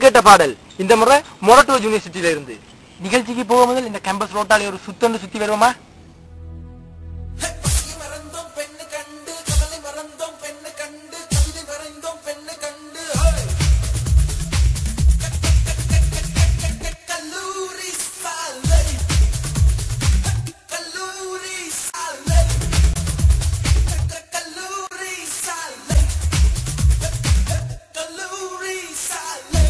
கேட்ட பாடல் இந்த முறை மொரட்டோ யூனிவர்சிட்டியில இருந்து நிகழ்ச்சிக்கு போக முதல் இந்த கேம்பஸ் ரோட்டாலே ஒரு சுத்தொண்டு சுத்தி வருவோமா மறந்தோம் பெண்ணு கண்டு கவலை மறந்தோம் பெண்ணு கண்டு கவிதை வரைந்தோம் பெண்ணு கண்டு கல்லூரி சாலை கல்லூரி சாலை கல்லூரி சாலை கல்லூரி சாலை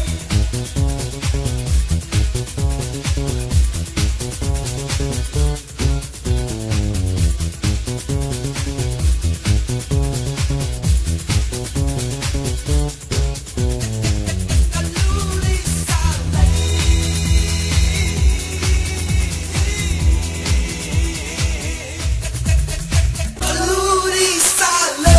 கல்லூரி சாலை கல்லூரி சாலை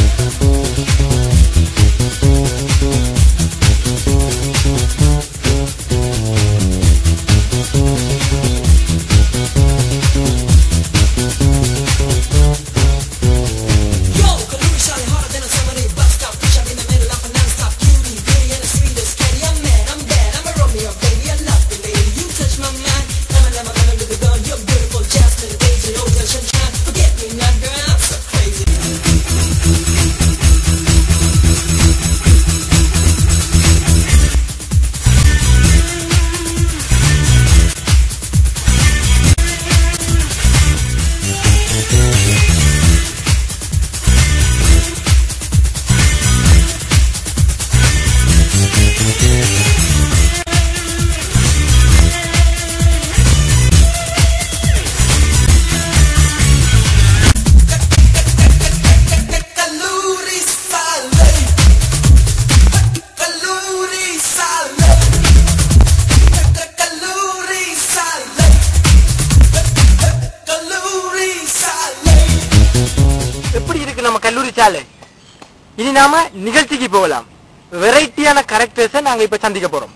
Yo, Kaluri shot it harder than a seven-eight bus stop. Push up in the middle of a non-stop cutie. Beauty and the sweetest candy. I'm mad, I'm bad, I'm a Romeo, baby. I love you, lady. You touch my mind. Come on, let my come look at girl. You're beautiful, Jasmine, Daisy, Ocean, sunshine. Forget me not, girl. I'm so crazy. கல்லூரி சாலை கல்லூரி சாலை கல்லூரி சாலை கல்லூரி சாலை எப்படி இருக்கு நம்ம கல்லூரி சாலை இனி நாம நிகழ்ச்சிக்கு போகலாம் வெரைட்டியான கரெக்டர்ஸை நாங்க இப்ப சந்திக்க போறோம்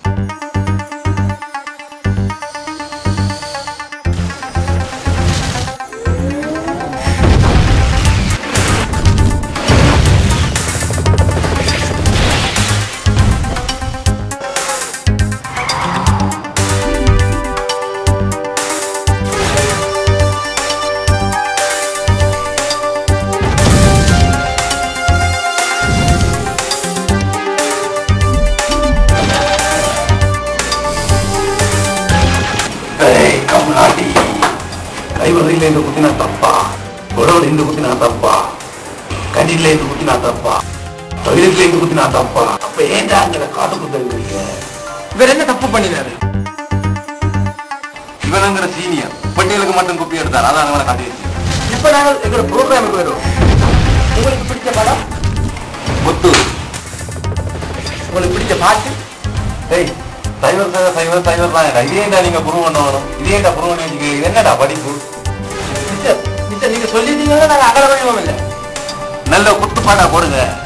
ஏய் கம்னாடி லைப்ரரியில இருந்து குத்தினா தப்பா உடவுல இருந்து குத்தினா தப்பா கண்டில இருந்து குத்தினா தப்பா டொய்லெட்ல இருந்து குத்தினா தப்பா அப்ப ஏன்டா அங்க காட்டு குத்துறீங்க இவர் என்ன தப்பு பண்ணினாரு இவனுங்கிற சீனியர் பட்டியலுக்கு மட்டும் குப்பி எடுத்தார் அதான் அவனை காட்டி வச்சு இப்ப நாங்க எங்களோட ப்ரோக்ராமுக்கு வருவோம் உங்களுக்கு பிடிச்ச படம் முத்து உங்களுக்கு பிடிச்ச பாட்டு ஏய் சைவர் சைவர் சைவர் சைவர் தான் இது ஏன்டா நீங்க புருவம் பண்ண வரும் இது ஏன்டா புருவம் பண்ணி வச்சுக்கிறீங்க இது என்னடா படிப்பு மிஸ்டர் மிஸ்டர் நீங்க சொல்லிட்டீங்கன்னா நாங்க அகல வேணுவோம் இல்லை நல்ல குத்துப்பாடா போடுங்க